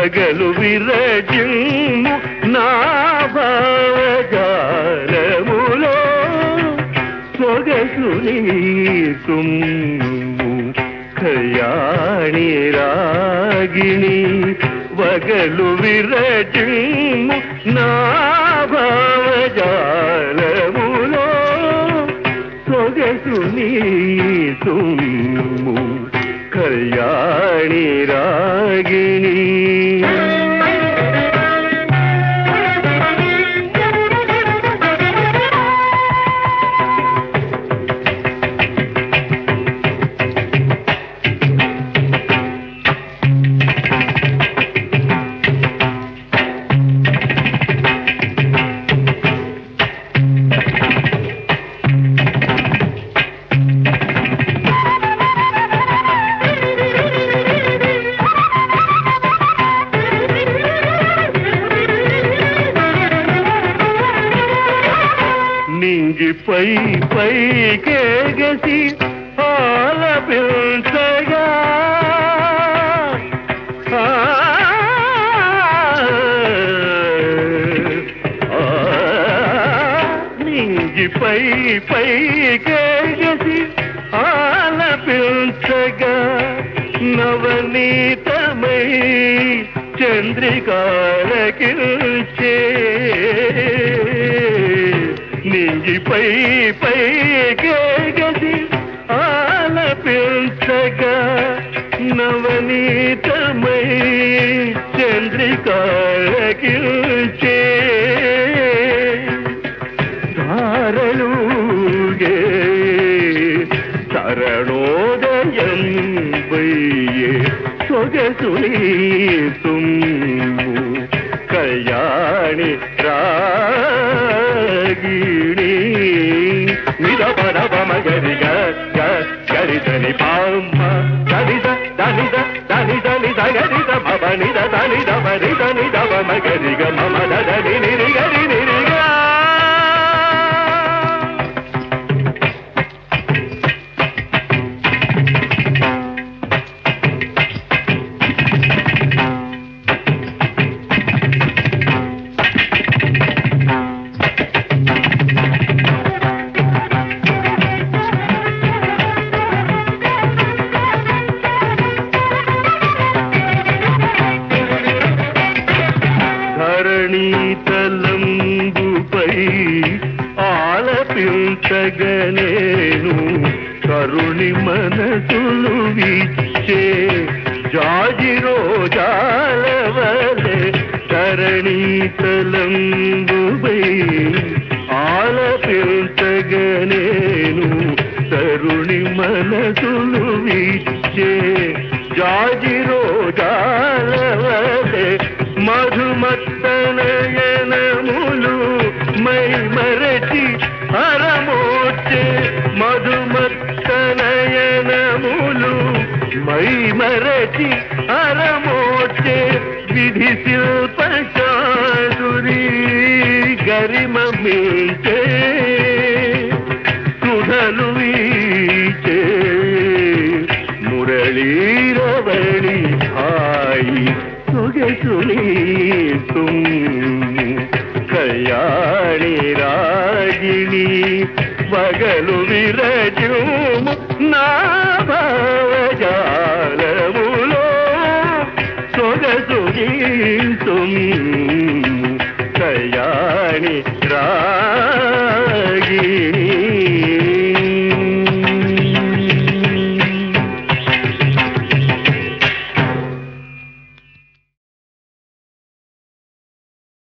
వగలు విరజిమ్ము నా భావజాలములో సొగసు నీకుమ్ము కయాణి రాగిణి వగలు విరజిమ్ము నా భావజాలములో సొగసు నీకుమ్ము కళ్యాణి రాగిణి నింగిపై పైకేగసి ఆలపించగా ఆ, ఆ, నింగిపై పైకేగసి ఆలపించగా నవనీతమై చంద్రికాలకిల్చే నింగిపై పై గది ఆలపించగా నవనీతమై చంద్రికాలకిల్చే ధారలుగే తరణోదయం వయ్యే సొగసుని తుమ్ము కళ్యాణి రాగిణి నిరపరవ మగరిగ గరిదని పామ్మ దనిద దనిద దని దని దగరిద మమ నిద దనిద మరిద నిదవ మగరిగ మమ దదని నిరిగరి నిరిగా ధరణీతలంబుపై ఆలపించగనేను కరుణి మనసులు విచ్చే జాజి రోజాలవలే ధరణీతలంబుపై ఆలపించగనేను తరుణి మనసులు విచ్చే జాజి రోజాలవలే మధుమత్తనయనములు మై మరచి హరమోచే మధుమత్తనయనములు మై మరచి హరమోచే విధి శిల్ప చాదురి గరిమ మించే సుధలు వీచే మురళీరవళి హాయి సొగసుని కళ్యాణి రాగిణి వగలు విరజుము నా భావజాలములో సొగసుని కళ్యాణి రాగిణి